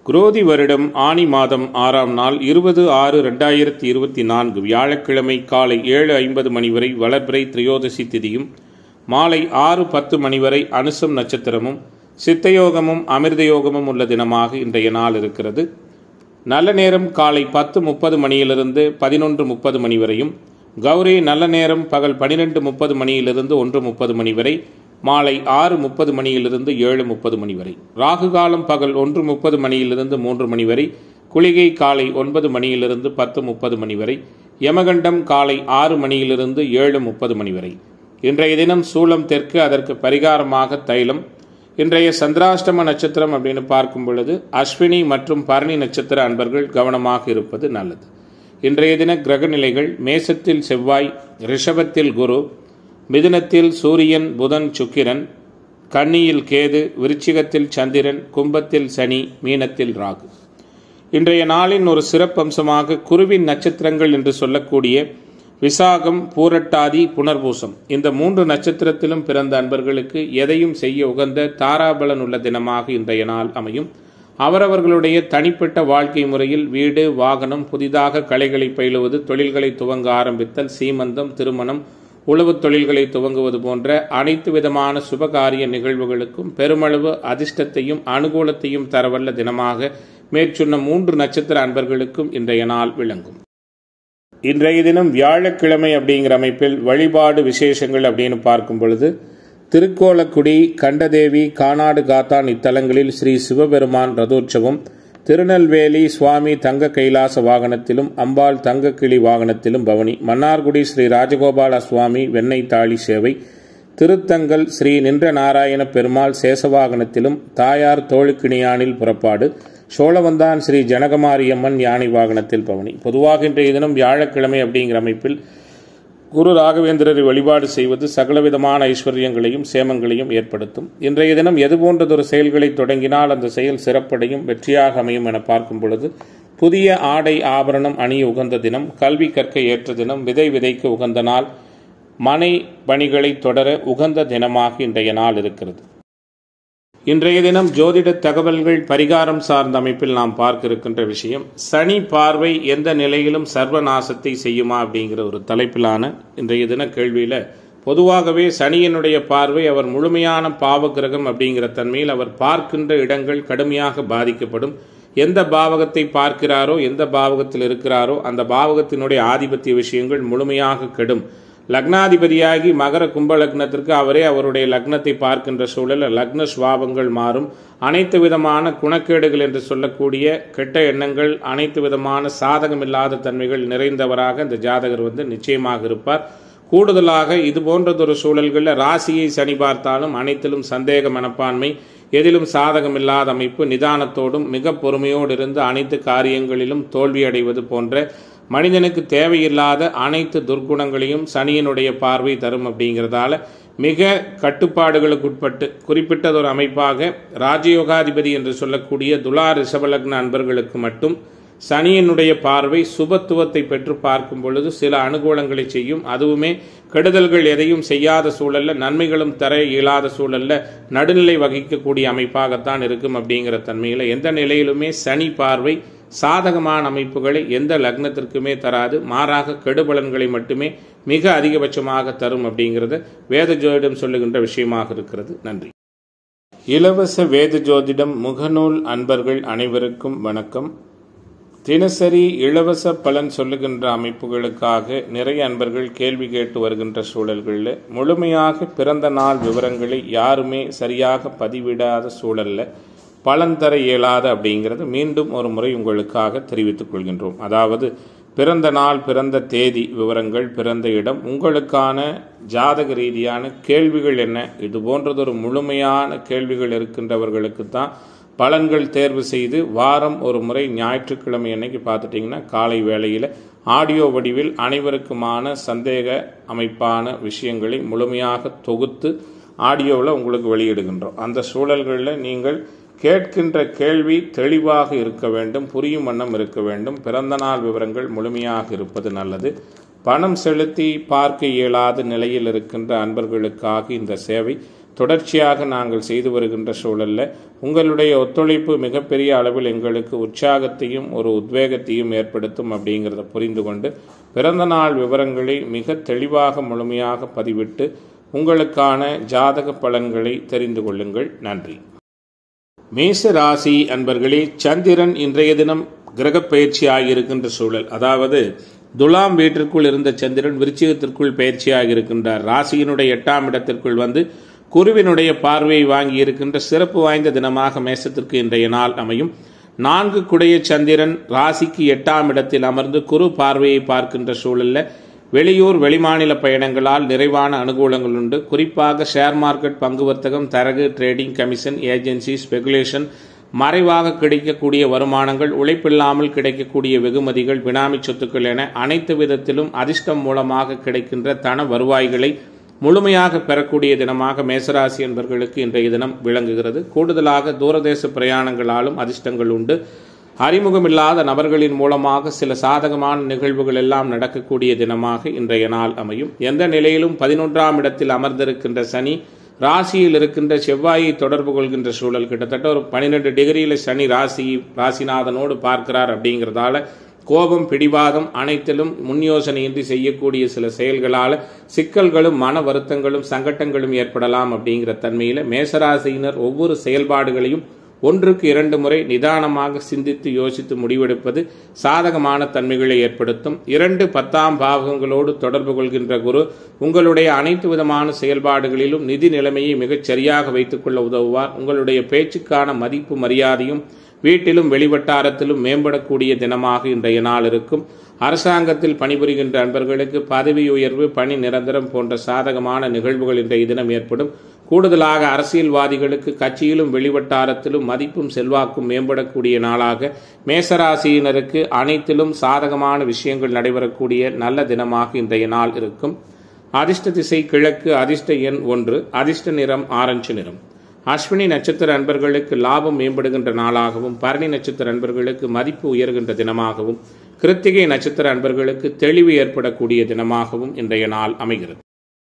குரோதி வருடம் ஆனி மாதம் ஆறாம் நாள் இருபது ஆறு ரெண்டாயிரத்தி இருபத்தி நான்கு வியாழக்கிழமை காலை ஏழு ஐம்பது மணி வரை வளர்பிறை திரையோதசி திதியும் மாலை ஆறு பத்து மணி வரை அனுசம் நட்சத்திரமும் சித்தயோகமும் அமிர்த யோகமும் உள்ள தினமாக இன்றைய நாள் இருக்கிறது நல்ல நேரம் காலை பத்து முப்பது மணியிலிருந்து பதினொன்று முப்பது மணி வரையும் கௌரி நல்ல நேரம் பகல் பனிரெண்டு முப்பது மணியிலிருந்து ஒன்று முப்பது மணி வரை மாலை ஆறு முப்பது மணியிலிருந்து ஏழு முப்பது மணி வரை ராகு காலம் பகல் ஒன்று முப்பது மணியிலிருந்து மூன்று மணி வரை குளிகை காலை ஒன்பது மணியிலிருந்து பத்து முப்பது மணி வரை யமகண்டம் காலை ஆறு மணியிலிருந்து ஏழு முப்பது மணி வரை இன்றைய தினம் சூளம் தெற்கு அதற்கு பரிகாரமாக தைலம் இன்றைய சந்திராஷ்டம நட்சத்திரம் அப்படின்னு பார்க்கும் பொழுது அஸ்வினி மற்றும் பரணி நட்சத்திர அன்பர்கள் கவனமாக இருப்பது நல்லது இன்றைய தின கிரக நிலைகள் மேசத்தில் செவ்வாய் ரிஷபத்தில் குரு மிதுனத்தில் சூரியன் புதன் சுக்கிரன் கன்னியில் கேது விருச்சிகத்தில் சந்திரன் கும்பத்தில் சனி மீனத்தில் ராகு இன்றைய நாளின் ஒரு சிறப்பம்சமாக குருவின் நட்சத்திரங்கள் என்று சொல்லக்கூடிய விசாகம் பூரட்டாதி புனர்பூசம் இந்த மூன்று நட்சத்திரத்திலும் பிறந்த அன்பர்களுக்கு எதையும் செய்ய உகந்த தாராபலன் உள்ள தினமாக இன்றைய நாள் அமையும் அவரவர்களுடைய தனிப்பட்ட வாழ்க்கை முறையில் வீடு வாகனம் புதிதாக கலைகளை பயிலுவது தொழில்களை துவங்க ஆரம்பித்தல் சீமந்தம் திருமணம் உழவுத் தொழில்களை துவங்குவது போன்ற அனைத்து விதமான சுபகாரிய நிகழ்வுகளுக்கும் பெருமளவு அதிர்ஷ்டத்தையும் அனுகூலத்தையும் தரவல்ல தினமாக மேற்சொன்ன மூன்று நட்சத்திர அன்பர்களுக்கும் இன்றைய நாள் விளங்கும் இன்றைய தினம் வியாழக்கிழமை அப்படிங்கிற அமைப்பில் வழிபாடு விசேஷங்கள் அப்படின்னு பார்க்கும் பொழுது திருக்கோலக்குடி கண்டதேவி கானாடு காத்தான் இத்தலங்களில் ஸ்ரீ சிவபெருமான் ரதோற்சவம் திருநெல்வேலி சுவாமி தங்க கைலாச வாகனத்திலும் அம்பாள் தங்க கிளி வாகனத்திலும் பவனி மன்னார்குடி ஸ்ரீ ராஜகோபால சுவாமி வெண்ணெய் தாளி சேவை திருத்தங்கல் ஸ்ரீ நின்ற நாராயண பெருமாள் சேசவாகனத்திலும் தாயார் தோளுக்கிணியானில் புறப்பாடு சோழவந்தான் ஸ்ரீ ஜனகமாரியம்மன் யானை வாகனத்தில் பவனி பொதுவாக இன்றைய தினம் வியாழக்கிழமை அப்படிங்கிற அமைப்பில் குரு ராகவேந்திரரை வழிபாடு செய்வது சகலவிதமான ஐஸ்வர்யங்களையும் சேமங்களையும் ஏற்படுத்தும் இன்றைய தினம் எது போன்றதொரு செயல்களை தொடங்கினால் அந்த செயல் சிறப்படையும் வெற்றியாக அமையும் என பார்க்கும் பொழுது புதிய ஆடை ஆபரணம் அணிய உகந்த தினம் கல்வி கற்க ஏற்ற தினம் விதை விதைக்க உகந்த நாள் மனை பணிகளை தொடர உகந்த தினமாக இன்றைய நாள் இருக்கிறது இன்றைய தினம் ஜோதிட தகவல்கள் பரிகாரம் சார்ந்த அமைப்பில் நாம் பார்க்க இருக்கின்ற விஷயம் சனி பார்வை எந்த நிலையிலும் சர்வநாசத்தை செய்யுமா அப்படிங்கிற ஒரு தலைப்பிலான இன்றைய தின கேள்வியில் பொதுவாகவே சனியினுடைய பார்வை அவர் முழுமையான பாவ கிரகம் அப்படிங்கிற தன்மையில் அவர் பார்க்கின்ற இடங்கள் கடுமையாக பாதிக்கப்படும் எந்த பாவகத்தை பார்க்கிறாரோ எந்த பாவகத்தில் இருக்கிறாரோ அந்த பாவகத்தினுடைய ஆதிபத்திய விஷயங்கள் முழுமையாக கெடும் லக்னாதிபதியாகி மகர கும்ப லக்னத்திற்கு அவரே அவருடைய லக்னத்தை பார்க்கின்ற சூழல் லக்ன சுவாபங்கள் மாறும் அனைத்து விதமான குணக்கேடுகள் என்று சொல்லக்கூடிய கெட்ட எண்ணங்கள் அனைத்து விதமான சாதகமில்லாத தன்மைகள் நிறைந்தவராக இந்த ஜாதகர் வந்து நிச்சயமாக இருப்பார் கூடுதலாக இது போன்றதொரு சூழல்களில் ராசியை சனி பார்த்தாலும் அனைத்திலும் சந்தேக மனப்பான்மை எதிலும் சாதகமில்லாத அமைப்பு நிதானத்தோடும் மிக பொறுமையோடு இருந்து அனைத்து காரியங்களிலும் தோல்வியடைவது போன்ற மனிதனுக்கு தேவையில்லாத அனைத்து துர்க்குணங்களையும் சனியினுடைய பார்வை தரும் அப்படிங்கிறதால மிக கட்டுப்பாடுகளுக்குட்பட்டு குறிப்பிட்டதொரு அமைப்பாக ராஜயோகாதிபதி என்று சொல்லக்கூடிய துலா ரிஷபலக்ன அன்பர்களுக்கு மட்டும் சனியினுடைய பார்வை சுபத்துவத்தை பெற்று பார்க்கும் பொழுது சில அனுகூலங்களை செய்யும் அதுவுமே கெடுதல்கள் எதையும் செய்யாத சூழல்ல நன்மைகளும் தர இயலாத சூழல்ல நடுநிலை வகிக்கக்கூடிய அமைப்பாகத்தான் இருக்கும் அப்படிங்கிற தன்மையில் எந்த நிலையிலுமே சனி பார்வை சாதகமான அமைப்புகளை எந்த லக்னத்திற்குமே தராது மாறாக கெடுபலன்களை மட்டுமே மிக அதிகபட்சமாக தரும் அப்படிங்கிறது வேத ஜோதிடம் சொல்லுகின்ற விஷயமாக இருக்கிறது நன்றி இலவச வேத ஜோதிடம் முகநூல் அன்பர்கள் அனைவருக்கும் வணக்கம் தினசரி இலவச பலன் சொல்லுகின்ற அமைப்புகளுக்காக நிறைய அன்பர்கள் கேள்வி கேட்டு வருகின்ற சூழல்களில் முழுமையாக பிறந்த நாள் விவரங்களை யாருமே சரியாக பதிவிடாத சூழல்ல பலன் தர இயலாத அப்படிங்கிறது மீண்டும் ஒரு முறை உங்களுக்காக தெரிவித்துக் கொள்கின்றோம் அதாவது பிறந்த நாள் பிறந்த தேதி விவரங்கள் பிறந்த இடம் உங்களுக்கான ஜாதக ரீதியான கேள்விகள் என்ன இது போன்றதொரு முழுமையான கேள்விகள் இருக்கின்றவர்களுக்கு தான் பலன்கள் தேர்வு செய்து வாரம் ஒரு முறை ஞாயிற்றுக்கிழமை அன்னைக்கு பார்த்துட்டிங்கன்னா காலை வேளையில் ஆடியோ வடிவில் அனைவருக்குமான சந்தேக அமைப்பான விஷயங்களை முழுமையாக தொகுத்து ஆடியோவில் உங்களுக்கு வெளியிடுகின்றோம் அந்த சூழல்களில் நீங்கள் கேட்கின்ற கேள்வி தெளிவாக இருக்க வேண்டும் புரியும் வண்ணம் இருக்க வேண்டும் பிறந்த நாள் விவரங்கள் முழுமையாக இருப்பது நல்லது பணம் செலுத்தி பார்க்க இயலாத நிலையில் இருக்கின்ற அன்பர்களுக்காக இந்த சேவை தொடர்ச்சியாக நாங்கள் செய்து வருகின்ற சூழல்ல உங்களுடைய ஒத்துழைப்பு மிகப்பெரிய அளவில் எங்களுக்கு உற்சாகத்தையும் ஒரு உத்வேகத்தையும் ஏற்படுத்தும் அப்படிங்கிறத புரிந்து கொண்டு பிறந்த நாள் விவரங்களை மிக தெளிவாக முழுமையாக பதிவிட்டு உங்களுக்கான ஜாதக பலன்களை தெரிந்து கொள்ளுங்கள் நன்றி மேச ராசி அன்பர்களே சந்திரன் இன்றைய தினம் கிரக பயிற்சியாக இருக்கின்ற சூழல் அதாவது துலாம் வீட்டிற்குள் இருந்த சந்திரன் விருச்சிகத்திற்குள் பயிற்சியாக இருக்கின்றார் ராசியினுடைய எட்டாம் இடத்திற்குள் வந்து குருவினுடைய பார்வையை வாங்கி இருக்கின்ற சிறப்பு வாய்ந்த தினமாக மேசத்திற்கு இன்றைய நாள் அமையும் நான்கு குடைய சந்திரன் ராசிக்கு எட்டாம் இடத்தில் அமர்ந்து குரு பார்வையை பார்க்கின்ற சூழல்ல வெளியூர் வெளிமாநில பயணங்களால் நிறைவான அனுகூலங்கள் உண்டு குறிப்பாக ஷேர் மார்க்கெட் பங்கு வர்த்தகம் தரகு ட்ரேடிங் கமிஷன் ஏஜென்சி ஸ்பெகுலேஷன் மறைவாக கிடைக்கக்கூடிய வருமானங்கள் உழைப்பில்லாமல் கிடைக்கக்கூடிய வெகுமதிகள் பினாமி சொத்துக்கள் என அனைத்து விதத்திலும் அதிர்ஷ்டம் மூலமாக கிடைக்கின்ற தன வருவாய்களை முழுமையாக பெறக்கூடிய தினமாக மேசராசி என்பவர்களுக்கு இன்றைய தினம் விளங்குகிறது கூடுதலாக தூரதேச பிரயாணங்களாலும் அதிர்ஷ்டங்கள் உண்டு அறிமுகமில்லாத நபர்களின் மூலமாக சில சாதகமான நிகழ்வுகள் எல்லாம் நடக்கக்கூடிய தினமாக இன்றைய நாள் அமையும் எந்த நிலையிலும் பதினொன்றாம் இடத்தில் அமர்ந்திருக்கின்ற சனி ராசியில் இருக்கின்ற செவ்வாயை தொடர்பு கொள்கின்ற சூழல் கிட்டத்தட்ட ஒரு பன்னிரெண்டு டிகிரியில் சனி ராசி ராசிநாதனோடு பார்க்கிறார் அப்படிங்கிறதால கோபம் பிடிவாதம் அனைத்திலும் முன் யோசனையின்றி செய்யக்கூடிய சில செயல்களால் சிக்கல்களும் மன வருத்தங்களும் சங்கட்டங்களும் ஏற்படலாம் அப்படிங்கிற தன்மையில் மேசராசியினர் ஒவ்வொரு செயல்பாடுகளையும் ஒன்றுக்கு இரண்டு முறை நிதானமாக சிந்தித்து யோசித்து முடிவெடுப்பது சாதகமான தன்மைகளை ஏற்படுத்தும் இரண்டு பத்தாம் பாவகங்களோடு தொடர்பு கொள்கின்ற குரு உங்களுடைய அனைத்து விதமான செயல்பாடுகளிலும் நிதி நிலைமையை மிகச் சரியாக வைத்துக்கொள்ள உதவுவார் உங்களுடைய பேச்சுக்கான மதிப்பு மரியாதையும் வீட்டிலும் வெளிவட்டாரத்திலும் மேம்படக்கூடிய தினமாக இன்றைய நாள் இருக்கும் அரசாங்கத்தில் பணிபுரிகின்ற அன்பர்களுக்கு பதவி உயர்வு பணி நிரந்தரம் போன்ற சாதகமான நிகழ்வுகள் இன்றைய தினம் ஏற்படும் கூடுதலாக அரசியல்வாதிகளுக்கு கட்சியிலும் வெளிவட்டாரத்திலும் மதிப்பும் செல்வாக்கும் மேம்படக்கூடிய நாளாக மேசராசியினருக்கு அனைத்திலும் சாதகமான விஷயங்கள் நடைபெறக்கூடிய நல்ல தினமாக இன்றைய நாள் இருக்கும் அதிர்ஷ்ட திசை கிழக்கு அதிர்ஷ்ட எண் ஒன்று அதிர்ஷ்ட நிறம் ஆரஞ்சு நிறம் அஸ்வினி நட்சத்திர அன்பர்களுக்கு லாபம் மேம்படுகின்ற நாளாகவும் பரணி நட்சத்திர அன்பர்களுக்கு மதிப்பு உயர்கின்ற தினமாகவும் கிருத்திகை நட்சத்திர அன்பர்களுக்கு தெளிவு ஏற்படக்கூடிய தினமாகவும் இன்றைய நாள் அமைகிறது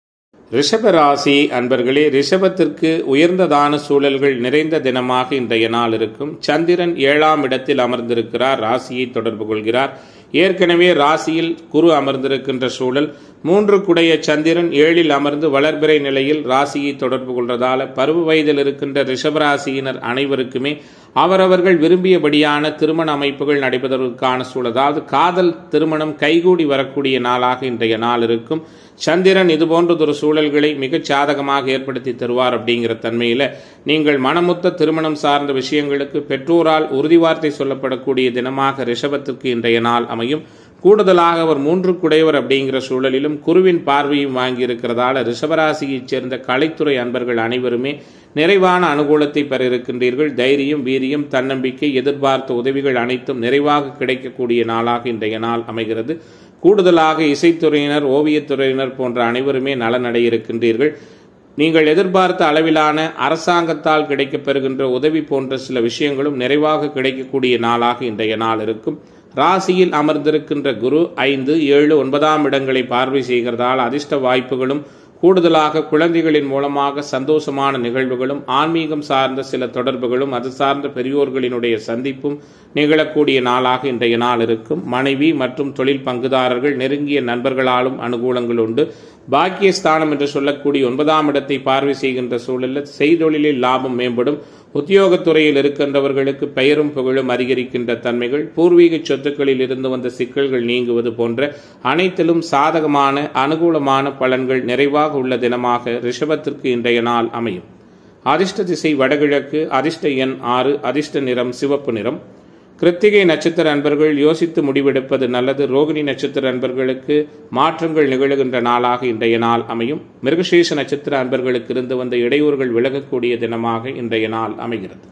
ரிஷப ராசி அன்பர்களே ரிஷபத்திற்கு உயர்ந்ததான சூழல்கள் நிறைந்த தினமாக இன்றைய நாள் இருக்கும் சந்திரன் ஏழாம் இடத்தில் அமர்ந்திருக்கிறார் ராசியை தொடர்பு கொள்கிறார் ஏற்கனவே ராசியில் குரு அமர்ந்திருக்கின்ற சூழல் மூன்று குடைய சந்திரன் ஏழில் அமர்ந்து வளர்பிறை நிலையில் ராசியை தொடர்பு கொள்றதால பருவ வயதில் இருக்கின்ற ரிஷபராசியினர் அனைவருக்குமே அவரவர்கள் விரும்பியபடியான திருமண அமைப்புகள் நடைபெறுவதற்கான சூழல் அதாவது காதல் திருமணம் கைகூடி வரக்கூடிய நாளாக இன்றைய நாள் இருக்கும் சந்திரன் இது போன்றதொரு சூழல்களை மிகச் சாதகமாக ஏற்படுத்தி தருவார் அப்படிங்கிற தன்மையில் நீங்கள் மனமுத்த திருமணம் சார்ந்த விஷயங்களுக்கு பெற்றோரால் உறுதிவார்த்தை சொல்லப்படக்கூடிய தினமாக ரிஷபத்திற்கு இன்றைய நாள் அமையும் கூடுதலாக அவர் மூன்று குடையவர் அப்படிங்கிற சூழலிலும் குருவின் பார்வையும் வாங்கியிருக்கிறதால ரிஷபராசியைச் சேர்ந்த கலைத்துறை அன்பர்கள் அனைவருமே நிறைவான அனுகூலத்தை பெற இருக்கின்றீர்கள் தைரியம் வீரியம் தன்னம்பிக்கை எதிர்பார்த்த உதவிகள் அனைத்தும் நிறைவாக கிடைக்கக்கூடிய நாளாக இன்றைய நாள் அமைகிறது கூடுதலாக இசைத்துறையினர் ஓவியத்துறையினர் போன்ற அனைவருமே நலனடைய இருக்கின்றீர்கள் நீங்கள் எதிர்பார்த்த அளவிலான அரசாங்கத்தால் கிடைக்கப்பெறுகின்ற உதவி போன்ற சில விஷயங்களும் நிறைவாக கிடைக்கக்கூடிய நாளாக இன்றைய நாள் இருக்கும் ராசியில் அமர்ந்திருக்கின்ற குரு ஐந்து ஏழு ஒன்பதாம் இடங்களை பார்வை செய்கிறதால் அதிர்ஷ்ட வாய்ப்புகளும் கூடுதலாக குழந்தைகளின் மூலமாக சந்தோஷமான நிகழ்வுகளும் ஆன்மீகம் சார்ந்த சில தொடர்புகளும் அது சார்ந்த பெரியோர்களினுடைய சந்திப்பும் நிகழக்கூடிய நாளாக இன்றைய நாள் இருக்கும் மனைவி மற்றும் தொழில் பங்குதாரர்கள் நெருங்கிய நண்பர்களாலும் அனுகூலங்கள் உண்டு பாக்கியஸ்தானம் என்று சொல்லக்கூடிய ஒன்பதாம் இடத்தை பார்வை செய்கின்ற சூழலில் செய்தொழிலில் லாபம் மேம்படும் உத்தியோகத்துறையில் இருக்கின்றவர்களுக்கு பெயரும் புகழும் அதிகரிக்கின்ற தன்மைகள் பூர்வீக சொத்துக்களில் இருந்து வந்த சிக்கல்கள் நீங்குவது போன்ற அனைத்திலும் சாதகமான அனுகூலமான பலன்கள் நிறைவாக உள்ள தினமாக ரிஷபத்திற்கு இன்றைய நாள் அமையும் அதிர்ஷ்ட திசை வடகிழக்கு அதிர்ஷ்ட எண் ஆறு அதிர்ஷ்ட நிறம் சிவப்பு நிறம் கிருத்திகை நட்சத்திர அன்பர்கள் யோசித்து முடிவெடுப்பது நல்லது ரோகிணி நட்சத்திர அன்பர்களுக்கு மாற்றங்கள் நிகழுகின்ற நாளாக இன்றைய நாள் அமையும் மிருகசீஷ நட்சத்திர அன்பர்களுக்கு இருந்து வந்த இடையூறுகள் விலகக்கூடிய தினமாக இன்றைய நாள் அமைகிறது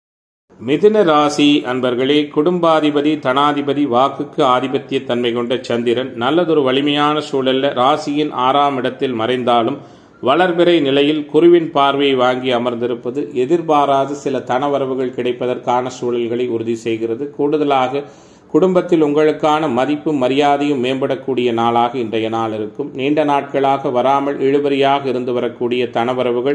மிதுன ராசி அன்பர்களே குடும்பாதிபதி தனாதிபதி வாக்குக்கு ஆதிபத்திய தன்மை கொண்ட சந்திரன் நல்லதொரு வலிமையான சூழல்ல ராசியின் ஆறாம் இடத்தில் மறைந்தாலும் வளர்பிறை நிலையில் குருவின் பார்வையை வாங்கி அமர்ந்திருப்பது எதிர்பாராத சில தனவரவுகள் கிடைப்பதற்கான சூழல்களை உறுதி செய்கிறது கூடுதலாக குடும்பத்தில் உங்களுக்கான மதிப்பும் மரியாதையும் மேம்படக்கூடிய நாளாக இன்றைய நாள் இருக்கும் நீண்ட நாட்களாக வராமல் இழுபறியாக இருந்து வரக்கூடிய தனவரவுகள்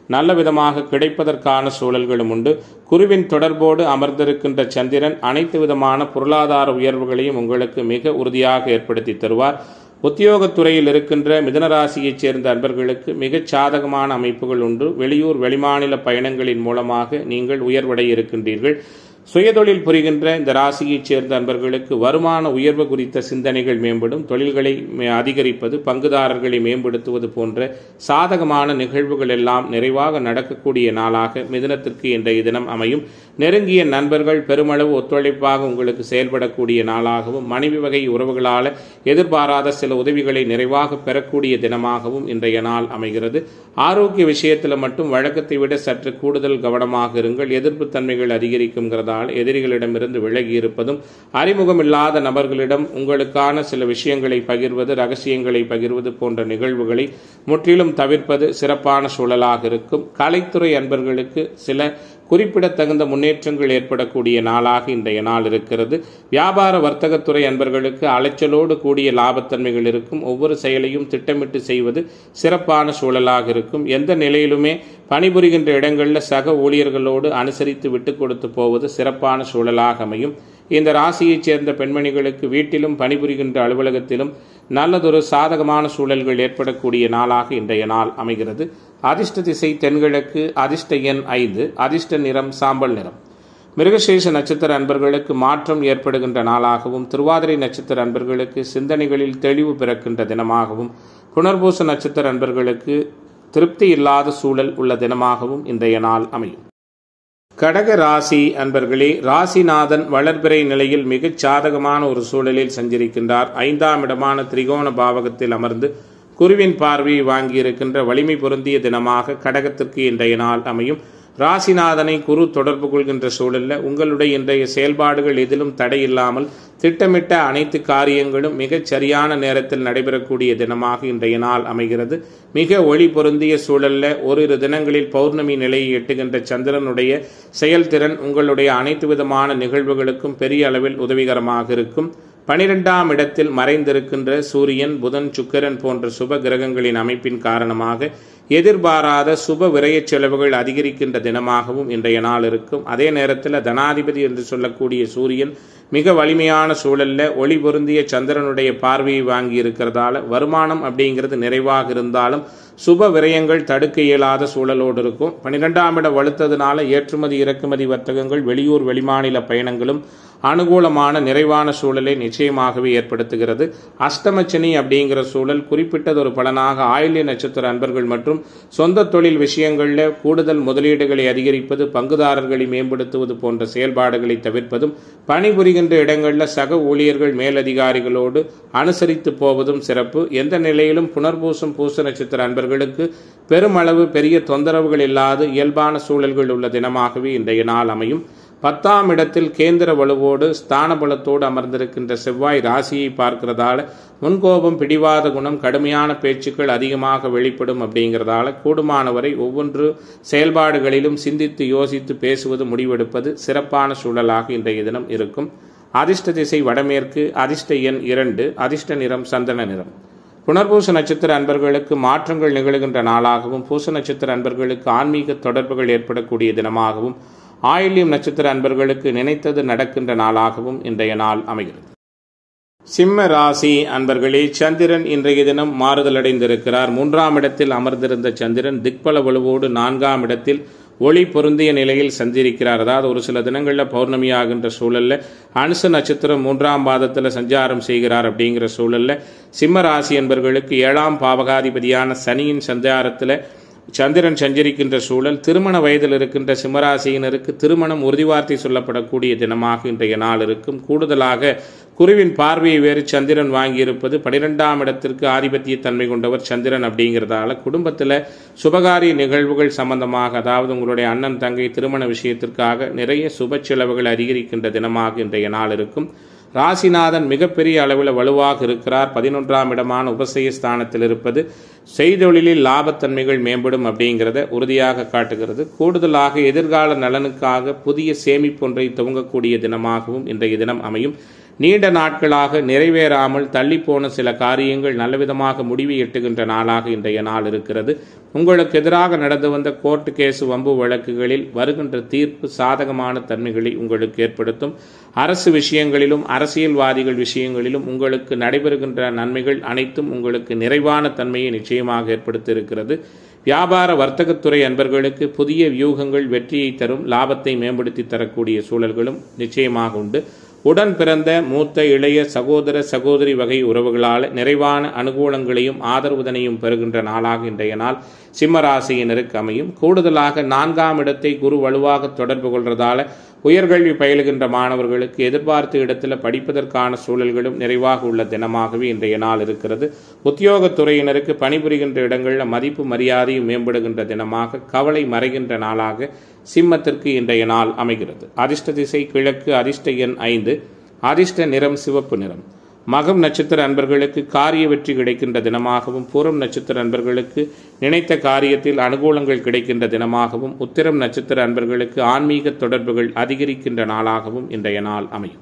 நல்ல விதமாக கிடைப்பதற்கான சூழல்களும் உண்டு குருவின் தொடர்போடு அமர்ந்திருக்கின்ற சந்திரன் அனைத்து விதமான பொருளாதார உயர்வுகளையும் உங்களுக்கு மிக உறுதியாக ஏற்படுத்தி தருவார் உத்தியோகத்துறையில் இருக்கின்ற மிதனராசியைச் சேர்ந்த அன்பர்களுக்கு மிகச் சாதகமான அமைப்புகள் உண்டு வெளியூர் வெளிமாநில பயணங்களின் மூலமாக நீங்கள் உயர்வடைய இருக்கின்றீர்கள் சுயதொழில் புரிகின்ற இந்த ராசியைச் சேர்ந்த அன்பர்களுக்கு வருமான உயர்வு குறித்த சிந்தனைகள் மேம்படும் தொழில்களை அதிகரிப்பது பங்குதாரர்களை மேம்படுத்துவது போன்ற சாதகமான நிகழ்வுகள் எல்லாம் நிறைவாக நடக்கக்கூடிய நாளாக மிதனத்திற்கு இன்றைய தினம் அமையும் நெருங்கிய நண்பர்கள் பெருமளவு ஒத்துழைப்பாக உங்களுக்கு செயல்படக்கூடிய நாளாகவும் மனைவி வகை உறவுகளால் எதிர்பாராத சில உதவிகளை நிறைவாக பெறக்கூடிய தினமாகவும் இன்றைய நாள் அமைகிறது ஆரோக்கிய விஷயத்தில் மட்டும் வழக்கத்தை விட சற்று கூடுதல் கவனமாக இருங்கள் எதிர்ப்பு தன்மைகள் அதிகரிக்குங்கிறதால் எதிரிகளிடமிருந்து விலகி இருப்பதும் அறிமுகம் இல்லாத நபர்களிடம் உங்களுக்கான சில விஷயங்களை பகிர்வது ரகசியங்களை பகிர்வது போன்ற நிகழ்வுகளை முற்றிலும் தவிர்ப்பது சிறப்பான சூழலாக இருக்கும் கலைத்துறை அன்பர்களுக்கு சில குறிப்பிடத்தகுந்த முன்னேற்றங்கள் ஏற்படக்கூடிய நாளாக இன்றைய நாள் இருக்கிறது வியாபார வர்த்தகத்துறை அன்பர்களுக்கு அலைச்சலோடு கூடிய லாபத்தன்மைகள் இருக்கும் ஒவ்வொரு செயலையும் திட்டமிட்டு செய்வது சிறப்பான சூழலாக இருக்கும் எந்த நிலையிலுமே பணிபுரிகின்ற இடங்களில் சக ஊழியர்களோடு அனுசரித்து விட்டு கொடுத்து போவது சிறப்பான சூழலாக அமையும் இந்த ராசியைச் சேர்ந்த பெண்மணிகளுக்கு வீட்டிலும் பணிபுரிகின்ற அலுவலகத்திலும் நல்லதொரு சாதகமான சூழல்கள் ஏற்படக்கூடிய நாளாக இன்றைய நாள் அமைகிறது அதிர்ஷ்ட திசை தென்கிழக்கு அதிர்ஷ்ட எண் ஐந்து அதிர்ஷ்ட நிறம் சாம்பல் நிறம் மிருகசேஷ நட்சத்திர அன்பர்களுக்கு மாற்றம் ஏற்படுகின்ற நாளாகவும் திருவாதிரை நட்சத்திர அன்பர்களுக்கு சிந்தனைகளில் தெளிவு பிறக்கின்ற தினமாகவும் புனர்பூச நட்சத்திர அன்பர்களுக்கு திருப்தி இல்லாத சூழல் உள்ள தினமாகவும் இன்றைய நாள் அமையும் கடக ராசி அன்பர்களே ராசிநாதன் வளர்பிறை நிலையில் மிகச் சாதகமான ஒரு சூழலில் சஞ்சரிக்கின்றார் ஐந்தாம் இடமான திரிகோண பாவகத்தில் அமர்ந்து குருவின் பார்வையை வாங்கியிருக்கின்ற வலிமை பொருந்திய தினமாக கடகத்திற்கு இன்றைய நாள் அமையும் ராசிநாதனை குரு தொடர்பு கொள்கின்ற சூழலில் உங்களுடைய இன்றைய செயல்பாடுகள் எதிலும் தடையில்லாமல் திட்டமிட்ட அனைத்து காரியங்களும் மிகச் சரியான நேரத்தில் நடைபெறக்கூடிய தினமாக இன்றைய நாள் அமைகிறது மிக ஒளி பொருந்திய சூழலில் ஓரிரு தினங்களில் பௌர்ணமி நிலையை எட்டுகின்ற சந்திரனுடைய செயல்திறன் உங்களுடைய அனைத்து விதமான நிகழ்வுகளுக்கும் பெரிய அளவில் உதவிகரமாக இருக்கும் பனிரெண்டாம் இடத்தில் மறைந்திருக்கின்ற சூரியன் புதன் சுக்கிரன் போன்ற சுப கிரகங்களின் அமைப்பின் காரணமாக எதிர்பாராத சுப விரயச் செலவுகள் அதிகரிக்கின்ற தினமாகவும் இன்றைய நாள் இருக்கும் அதே நேரத்தில் தனாதிபதி என்று சொல்லக்கூடிய சூரியன் மிக வலிமையான சூழல்ல ஒளி பொருந்திய சந்திரனுடைய பார்வையை வாங்கி இருக்கிறதால வருமானம் அப்படிங்கிறது நிறைவாக இருந்தாலும் சுப விரயங்கள் தடுக்க இயலாத சூழலோடு இருக்கும் பன்னிரெண்டாம் இடம் வலுத்ததுனால ஏற்றுமதி இறக்குமதி வர்த்தகங்கள் வெளியூர் வெளிமாநில பயணங்களும் அனுகூலமான நிறைவான சூழலை நிச்சயமாகவே ஏற்படுத்துகிறது அஷ்டமச்சனி அப்படிங்கிற சூழல் குறிப்பிட்டதொரு பலனாக ஆயில்ய நட்சத்திர அன்பர்கள் மற்றும் சொந்த தொழில் விஷயங்களில் கூடுதல் முதலீடுகளை அதிகரிப்பது பங்குதாரர்களை மேம்படுத்துவது போன்ற செயல்பாடுகளை தவிர்ப்பதும் பணிபுரிகின்ற இடங்களில் சக ஊழியர்கள் மேலதிகாரிகளோடு அனுசரித்து போவதும் சிறப்பு எந்த நிலையிலும் புனர்பூசம் பூச நட்சத்திர அன்பர்களுக்கு பெருமளவு பெரிய தொந்தரவுகள் இல்லாது இயல்பான சூழல்கள் உள்ள தினமாகவே இன்றைய நாள் அமையும் பத்தாம் இடத்தில் கேந்திர வலுவோடு ஸ்தான பலத்தோடு அமர்ந்திருக்கின்ற செவ்வாய் ராசியை பார்க்கிறதால முன்கோபம் பிடிவாத குணம் கடுமையான பேச்சுக்கள் அதிகமாக வெளிப்படும் அப்படிங்கிறதால கூடுமானவரை ஒவ்வொன்று செயல்பாடுகளிலும் சிந்தித்து யோசித்து பேசுவது முடிவெடுப்பது சிறப்பான சூழலாக இன்றைய தினம் இருக்கும் அதிர்ஷ்ட திசை வடமேற்கு அதிர்ஷ்ட எண் இரண்டு அதிர்ஷ்ட நிறம் சந்தன நிறம் புனர்பூச நட்சத்திர அன்பர்களுக்கு மாற்றங்கள் நிகழ்கின்ற நாளாகவும் பூச நட்சத்திர அன்பர்களுக்கு ஆன்மீக தொடர்புகள் ஏற்படக்கூடிய தினமாகவும் ஆயில்யம் நட்சத்திர அன்பர்களுக்கு நினைத்தது நடக்கின்ற நாளாகவும் இன்றைய நாள் அமைகிறது சிம்ம ராசி அன்பர்களே சந்திரன் இன்றைய தினம் மாறுதலடைந்திருக்கிறார் மூன்றாம் இடத்தில் அமர்ந்திருந்த சந்திரன் திக்பல வலுவோடு நான்காம் இடத்தில் ஒளி பொருந்திய நிலையில் சஞ்சரிக்கிறார் அதாவது ஒரு சில தினங்களில் பௌர்ணமி ஆகின்ற சூழல்ல அனுச நட்சத்திரம் மூன்றாம் பாதத்தில் சஞ்சாரம் செய்கிறார் அப்படிங்கிற சூழல்ல சிம்ம ராசி என்பர்களுக்கு ஏழாம் பாவகாதிபதியான சனியின் சஞ்சாரத்தில் சந்திரன் சஞ்சரிக்கின்ற சூழல் திருமண வயதில் இருக்கின்ற சிம்மராசியினருக்கு திருமணம் உறுதிவார்த்தை சொல்லப்படக்கூடிய தினமாக இன்றைய நாள் இருக்கும் கூடுதலாக குருவின் பார்வையை வேறு சந்திரன் வாங்கியிருப்பது பனிரெண்டாம் இடத்திற்கு ஆதிபத்திய தன்மை கொண்டவர் சந்திரன் அப்படிங்கிறதால குடும்பத்தில் சுபகாரிய நிகழ்வுகள் சம்பந்தமாக அதாவது உங்களுடைய அண்ணன் தங்கை திருமண விஷயத்திற்காக நிறைய சுப செலவுகள் அதிகரிக்கின்ற தினமாக இன்றைய நாள் இருக்கும் ராசிநாதன் மிகப்பெரிய அளவில் வலுவாக இருக்கிறார் பதினொன்றாம் இடமான உபசய ஸ்தானத்தில் இருப்பது செய்தொழிலில் லாபத்தன்மைகள் மேம்படும் அப்படிங்கிறத உறுதியாக காட்டுகிறது கூடுதலாக எதிர்கால நலனுக்காக புதிய சேமிப்பொன்றை துவங்கக்கூடிய தினமாகவும் இன்றைய தினம் அமையும் நீண்ட நாட்களாக நிறைவேறாமல் தள்ளிப்போன சில காரியங்கள் நல்லவிதமாக முடிவு எட்டுகின்ற நாளாக இன்றைய நாள் இருக்கிறது உங்களுக்கு எதிராக நடந்து வந்த கோர்ட்டு கேஸ் வம்பு வழக்குகளில் வருகின்ற தீர்ப்பு சாதகமான தன்மைகளை உங்களுக்கு ஏற்படுத்தும் அரசு விஷயங்களிலும் அரசியல்வாதிகள் விஷயங்களிலும் உங்களுக்கு நடைபெறுகின்ற நன்மைகள் அனைத்தும் உங்களுக்கு நிறைவான தன்மையை நிச்சயமாக ஏற்படுத்தி இருக்கிறது வியாபார வர்த்தகத்துறை அன்பர்களுக்கு புதிய வியூகங்கள் வெற்றியை தரும் லாபத்தை மேம்படுத்தி தரக்கூடிய சூழல்களும் நிச்சயமாக உண்டு உடன் பிறந்த மூத்த இளைய சகோதர சகோதரி வகை உறவுகளால் நிறைவான அனுகூலங்களையும் ஆதரவுதனையும் பெறுகின்ற நாளாக இன்றைய நாள் சிம்மராசியினருக்கு அமையும் கூடுதலாக நான்காம் இடத்தை குரு வலுவாக தொடர்பு கொள்றதால உயர்கல்வி பயிலுகின்ற மாணவர்களுக்கு எதிர்பார்த்த இடத்தில் படிப்பதற்கான சூழல்களும் நிறைவாக உள்ள தினமாகவே இன்றைய நாள் இருக்கிறது உத்தியோகத்துறையினருக்கு பணிபுரிகின்ற இடங்களில் மதிப்பு மரியாதையும் மேம்படுகின்ற தினமாக கவலை மறைகின்ற நாளாக சிம்மத்திற்கு இன்றைய நாள் அமைகிறது அதிர்ஷ்ட திசை கிழக்கு அதிர்ஷ்ட எண் ஐந்து அதிர்ஷ்ட நிறம் சிவப்பு நிறம் மகம் நட்சத்திர அன்பர்களுக்கு காரிய வெற்றி கிடைக்கின்ற தினமாகவும் பூரம் நட்சத்திர அன்பர்களுக்கு நினைத்த காரியத்தில் அனுகூலங்கள் கிடைக்கின்ற தினமாகவும் உத்திரம் நட்சத்திர அன்பர்களுக்கு ஆன்மீக தொடர்புகள் அதிகரிக்கின்ற நாளாகவும் இன்றைய நாள் அமையும்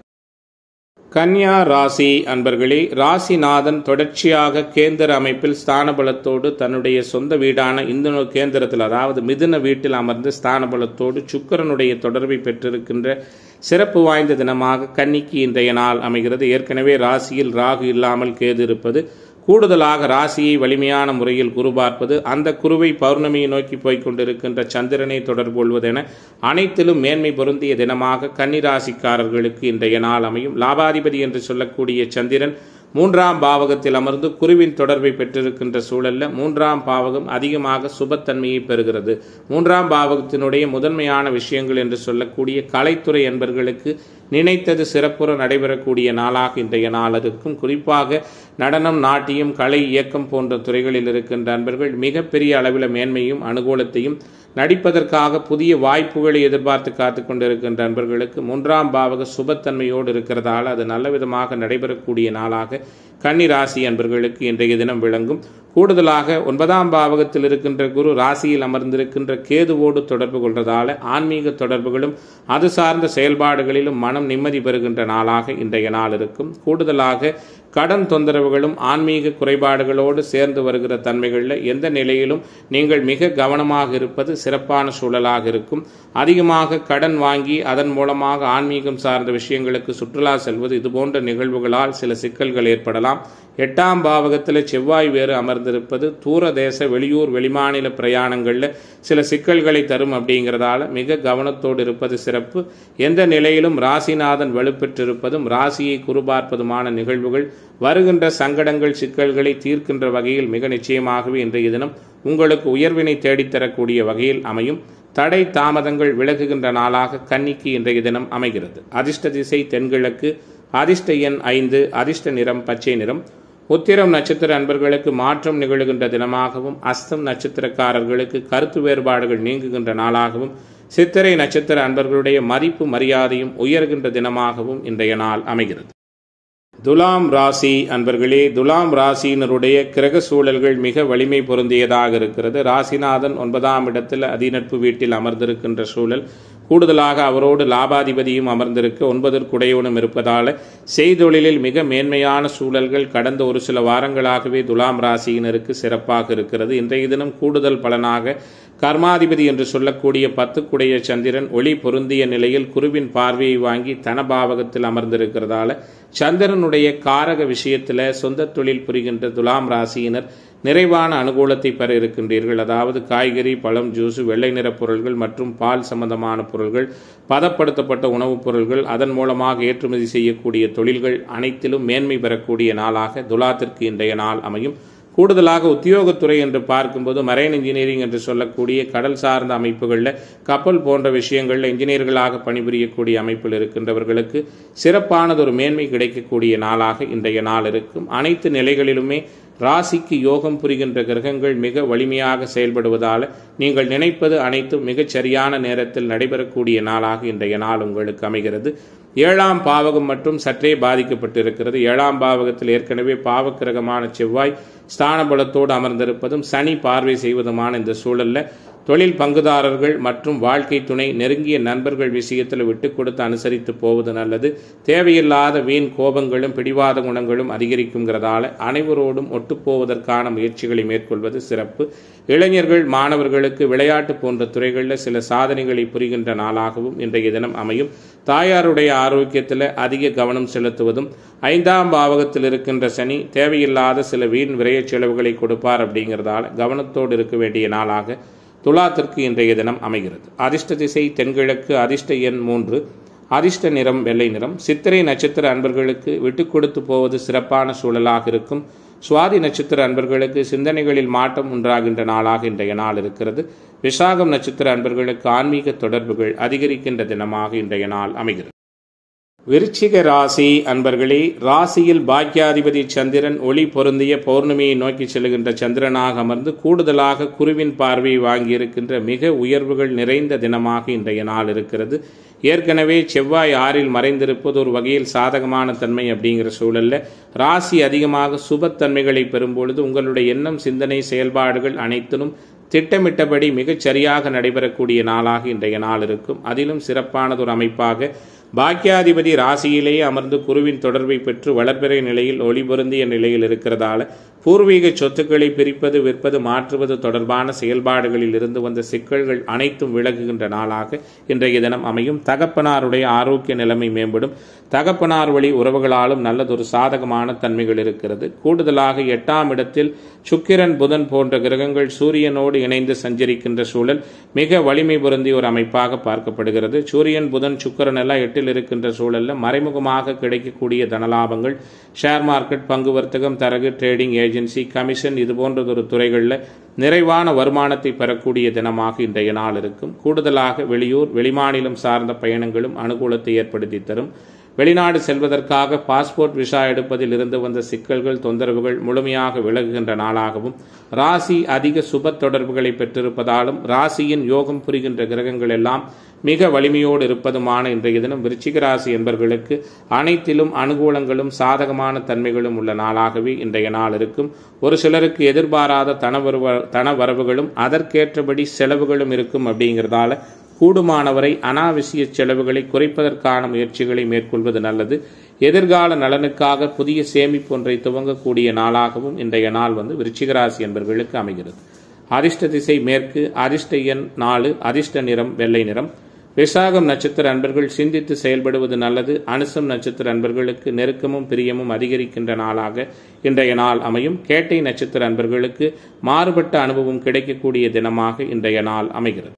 கன்னியா ராசி அன்பர்களே ராசிநாதன் தொடர்ச்சியாக கேந்திர அமைப்பில் ஸ்தான பலத்தோடு தன்னுடைய சொந்த வீடான இந்த கேந்திரத்தில் அதாவது மிதுன வீட்டில் அமர்ந்து ஸ்தான பலத்தோடு சுக்கரனுடைய தொடர்பை பெற்றிருக்கின்ற சிறப்பு வாய்ந்த தினமாக கன்னிக்கு இன்றைய நாள் அமைகிறது ஏற்கனவே ராசியில் ராகு இல்லாமல் கேது இருப்பது கூடுதலாக ராசியை வலிமையான முறையில் குரு பார்ப்பது அந்த குருவை பௌர்ணமியை நோக்கி போய்க் கொண்டிருக்கின்ற சந்திரனை தொடர்பு கொள்வதென அனைத்திலும் மேன்மை பொருந்திய தினமாக கன்னிராசிக்காரர்களுக்கு இன்றைய நாள் அமையும் லாபாதிபதி என்று சொல்லக்கூடிய சந்திரன் மூன்றாம் பாவகத்தில் அமர்ந்து குருவின் தொடர்பை பெற்றிருக்கின்ற சூழல்ல மூன்றாம் பாவகம் அதிகமாக சுபத்தன்மையை பெறுகிறது மூன்றாம் பாவகத்தினுடைய முதன்மையான விஷயங்கள் என்று சொல்லக்கூடிய கலைத்துறை என்பர்களுக்கு நினைத்தது சிறப்புற நடைபெறக்கூடிய நாளாக இன்றைய நாள் இருக்கும் குறிப்பாக நடனம் நாட்டியம் கலை இயக்கம் போன்ற துறைகளில் இருக்கின்ற அன்பர்கள் மிகப்பெரிய அளவில் மேன்மையும் அனுகூலத்தையும் நடிப்பதற்காக புதிய வாய்ப்புகளை எதிர்பார்த்து காத்து கொண்டிருக்கின்ற அன்பர்களுக்கு மூன்றாம் பாவக சுபத்தன்மையோடு இருக்கிறதால அது நல்ல விதமாக நடைபெறக்கூடிய நாளாக கன்னி ராசி அன்பர்களுக்கு இன்றைய தினம் விளங்கும் கூடுதலாக ஒன்பதாம் பாவகத்தில் இருக்கின்ற குரு ராசியில் அமர்ந்திருக்கின்ற கேதுவோடு தொடர்பு கொள்வதால ஆன்மீக தொடர்புகளும் அது சார்ந்த செயல்பாடுகளிலும் மனம் நிம்மதி பெறுகின்ற நாளாக இன்றைய நாள் இருக்கும் கூடுதலாக கடன் தொந்தரவுகளும் ஆன்மீக குறைபாடுகளோடு சேர்ந்து வருகிற தன்மைகளில் எந்த நிலையிலும் நீங்கள் மிக கவனமாக இருப்பது சிறப்பான சூழலாக இருக்கும் அதிகமாக கடன் வாங்கி அதன் மூலமாக ஆன்மீகம் சார்ந்த விஷயங்களுக்கு சுற்றுலா செல்வது இதுபோன்ற நிகழ்வுகளால் சில சிக்கல்கள் ஏற்படலாம் எட்டாம் பாவகத்தில் செவ்வாய் வேறு அமர்ந்திருப்பது தூர தேச வெளியூர் வெளிமாநில பிரயாணங்களில் சில சிக்கல்களை தரும் அப்படிங்கிறதால மிக கவனத்தோடு இருப்பது சிறப்பு எந்த நிலையிலும் ராசிநாதன் வலுப்பெற்றிருப்பதும் ராசியை குறுபார்ப்பதுமான நிகழ்வுகள் வருகின்ற சங்கடங்கள் சிக்கல்களை தீர்க்கின்ற வகையில் மிக நிச்சயமாகவே இன்றைய தினம் உங்களுக்கு உயர்வினை தேடித்தரக்கூடிய வகையில் அமையும் தடை தாமதங்கள் விலகுகின்ற நாளாக கன்னிக்கு இன்றைய தினம் அமைகிறது அதிர்ஷ்ட திசை தென்கிழக்கு அதிர்ஷ்ட எண் ஐந்து அதிர்ஷ்ட நிறம் பச்சை நிறம் உத்திரம் நட்சத்திர அன்பர்களுக்கு மாற்றம் நிகழுகின்ற தினமாகவும் அஸ்தம் நட்சத்திரக்காரர்களுக்கு கருத்து வேறுபாடுகள் நீங்குகின்ற நாளாகவும் சித்திரை நட்சத்திர அன்பர்களுடைய மதிப்பு மரியாதையும் உயர்கின்ற தினமாகவும் இன்றைய நாள் அமைகிறது துலாம் ராசி அன்பர்களே துலாம் ராசியினருடைய கிரக சூழல்கள் மிக வலிமை பொருந்தியதாக இருக்கிறது ராசிநாதன் ஒன்பதாம் இடத்தில் அதிநட்பு வீட்டில் அமர்ந்திருக்கின்ற சூழல் கூடுதலாக அவரோடு லாபாதிபதியும் அமர்ந்திருக்க ஒன்பதற்குடையவனும் இருப்பதால் செய்தொழிலில் மிக மேன்மையான சூழல்கள் கடந்த ஒரு சில வாரங்களாகவே துலாம் ராசியினருக்கு சிறப்பாக இருக்கிறது இன்றைய தினம் கூடுதல் பலனாக கர்மாதிபதி என்று சொல்லக்கூடிய பத்துக்குடைய சந்திரன் ஒளி பொருந்திய நிலையில் குருவின் பார்வையை வாங்கி தனபாவகத்தில் அமர்ந்திருக்கிறதால சந்திரனுடைய காரக விஷயத்தில் சொந்த தொழில் புரிகின்ற துலாம் ராசியினர் நிறைவான அனுகூலத்தை பெற இருக்கின்றீர்கள் அதாவது காய்கறி பழம் ஜூஸ் வெள்ளை நிற பொருள்கள் மற்றும் பால் சம்பந்தமான பொருள்கள் பதப்படுத்தப்பட்ட உணவுப் பொருள்கள் அதன் மூலமாக ஏற்றுமதி செய்யக்கூடிய தொழில்கள் அனைத்திலும் மேன்மை பெறக்கூடிய நாளாக துலாத்திற்கு இன்றைய நாள் அமையும் கூடுதலாக உத்தியோகத்துறை என்று பார்க்கும்போது மரைன் இன்ஜினியரிங் என்று சொல்லக்கூடிய கடல் சார்ந்த அமைப்புகளில் கப்பல் போன்ற விஷயங்களில் இன்ஜினியர்களாக பணிபுரியக்கூடிய அமைப்பில் இருக்கின்றவர்களுக்கு சிறப்பானதொரு மேன்மை கிடைக்கக்கூடிய நாளாக இன்றைய நாள் இருக்கும் அனைத்து நிலைகளிலுமே ராசிக்கு யோகம் புரிகின்ற கிரகங்கள் மிக வலிமையாக செயல்படுவதால் நீங்கள் நினைப்பது அனைத்தும் மிகச் சரியான நேரத்தில் நடைபெறக்கூடிய நாளாக இன்றைய நாள் உங்களுக்கு அமைகிறது ஏழாம் பாவகம் மற்றும் சற்றே பாதிக்கப்பட்டிருக்கிறது ஏழாம் பாவகத்தில் ஏற்கனவே பாவக்கிரகமான செவ்வாய் ஸ்தான பலத்தோடு அமர்ந்திருப்பதும் சனி பார்வை செய்வதுமான இந்த சூழல்ல தொழில் பங்குதாரர்கள் மற்றும் வாழ்க்கை துணை நெருங்கிய நண்பர்கள் விஷயத்தில் விட்டு கொடுத்து அனுசரித்து போவது நல்லது தேவையில்லாத வீண் கோபங்களும் பிடிவாத குணங்களும் அதிகரிக்குங்கிறதால அனைவரோடும் ஒட்டுப்போவதற்கான முயற்சிகளை மேற்கொள்வது சிறப்பு இளைஞர்கள் மாணவர்களுக்கு விளையாட்டு போன்ற துறைகளில் சில சாதனைகளை புரிகின்ற நாளாகவும் இன்றைய தினம் அமையும் தாயாருடைய ஆரோக்கியத்தில் அதிக கவனம் செலுத்துவதும் ஐந்தாம் பாவகத்தில் இருக்கின்ற சனி தேவையில்லாத சில வீண் விரய செலவுகளை கொடுப்பார் அப்படிங்கிறதால கவனத்தோடு இருக்க வேண்டிய நாளாக துலாத்திற்கு இன்றைய தினம் அமைகிறது அதிர்ஷ்ட திசை தென்கிழக்கு அதிர்ஷ்ட எண் மூன்று அதிர்ஷ்ட நிறம் வெள்ளை நிறம் சித்திரை நட்சத்திர அன்பர்களுக்கு விட்டு கொடுத்து போவது சிறப்பான சூழலாக இருக்கும் சுவாதி நட்சத்திர அன்பர்களுக்கு சிந்தனைகளில் மாற்றம் உண்டாகின்ற நாளாக இன்றைய நாள் இருக்கிறது விசாகம் நட்சத்திர அன்பர்களுக்கு ஆன்மீக தொடர்புகள் அதிகரிக்கின்ற தினமாக இன்றைய நாள் அமைகிறது விருச்சிக ராசி அன்பர்களே ராசியில் பாக்கியாதிபதி சந்திரன் ஒளி பொருந்திய பௌர்ணமியை நோக்கி செல்கின்ற சந்திரனாக அமர்ந்து கூடுதலாக குருவின் பார்வையை வாங்கியிருக்கின்ற மிக உயர்வுகள் நிறைந்த தினமாக இன்றைய நாள் இருக்கிறது ஏற்கனவே செவ்வாய் ஆறில் மறைந்திருப்பது ஒரு வகையில் சாதகமான தன்மை அப்படிங்கிற சூழல்ல ராசி அதிகமாக சுபத்தன்மைகளை பெறும்பொழுது உங்களுடைய எண்ணம் சிந்தனை செயல்பாடுகள் அனைத்திலும் திட்டமிட்டபடி மிகச் சரியாக நடைபெறக்கூடிய நாளாக இன்றைய நாள் இருக்கும் அதிலும் சிறப்பானதொரு அமைப்பாக பாக்கியாதிபதி ராசியிலேயே அமர்ந்து குருவின் தொடர்பை பெற்று வளர்பிறை நிலையில் ஒளிபொருந்திய நிலையில் இருக்கிறதால பூர்வீக சொத்துக்களை பிரிப்பது விற்பது மாற்றுவது தொடர்பான செயல்பாடுகளில் இருந்து வந்த சிக்கல்கள் அனைத்தும் விலகுகின்ற நாளாக இன்றைய தினம் அமையும் தகப்பனாருடைய ஆரோக்கிய நிலைமை மேம்படும் தகப்பனார் வழி உறவுகளாலும் நல்லதொரு சாதகமான தன்மைகள் இருக்கிறது கூடுதலாக எட்டாம் இடத்தில் சுக்கிரன் புதன் போன்ற கிரகங்கள் சூரியனோடு இணைந்து சஞ்சரிக்கின்ற சூழல் மிக வலிமை பொருந்திய ஒரு அமைப்பாக பார்க்கப்படுகிறது சூரியன் புதன் சுக்கரன் எல்லாம் எட்டில் இருக்கின்ற சூழல்ல மறைமுகமாக கிடைக்கக்கூடிய தனலாபங்கள் ஷேர் மார்க்கெட் பங்கு வர்த்தகம் தரகு ட்ரேடிங் ஏஜென்சி கமிஷன் இது போன்றதொரு துறைகளில் நிறைவான வருமானத்தை பெறக்கூடிய தினமாக இன்றைய நாள் இருக்கும் கூடுதலாக வெளியூர் வெளிமாநிலம் சார்ந்த பயணங்களும் அனுகூலத்தை ஏற்படுத்தி தரும் வெளிநாடு செல்வதற்காக பாஸ்போர்ட் விசா எடுப்பதில் இருந்து வந்த சிக்கல்கள் தொந்தரவுகள் முழுமையாக விலகுகின்ற நாளாகவும் ராசி அதிக சுப தொடர்புகளை பெற்றிருப்பதாலும் ராசியின் யோகம் புரிகின்ற கிரகங்கள் எல்லாம் மிக வலிமையோடு இருப்பதுமான இன்றைய தினம் விருச்சிக ராசி என்பவர்களுக்கு அனைத்திலும் அனுகூலங்களும் சாதகமான தன்மைகளும் உள்ள நாளாகவே இன்றைய நாள் இருக்கும் ஒரு சிலருக்கு எதிர்பாராத தனவரவு தன வரவுகளும் அதற்கேற்றபடி செலவுகளும் இருக்கும் அப்படிங்கிறதால கூடுமானவரை அனாவசிய செலவுகளை குறைப்பதற்கான முயற்சிகளை மேற்கொள்வது நல்லது எதிர்கால நலனுக்காக புதிய சேமிப்பு ஒன்றை துவங்கக்கூடிய நாளாகவும் இன்றைய நாள் வந்து விருச்சிகராசி என்பவர்களுக்கு அமைகிறது அதிர்ஷ்ட திசை மேற்கு அதிர்ஷ்ட எண் நாலு அதிர்ஷ்ட நிறம் வெள்ளை நிறம் விசாகம் நட்சத்திர அன்பர்கள் சிந்தித்து செயல்படுவது நல்லது அனுசம் நட்சத்திர அன்பர்களுக்கு நெருக்கமும் பிரியமும் அதிகரிக்கின்ற நாளாக இன்றைய நாள் அமையும் கேட்டை நட்சத்திர அன்பர்களுக்கு மாறுபட்ட அனுபவம் கிடைக்கக்கூடிய தினமாக இன்றைய நாள் அமைகிறது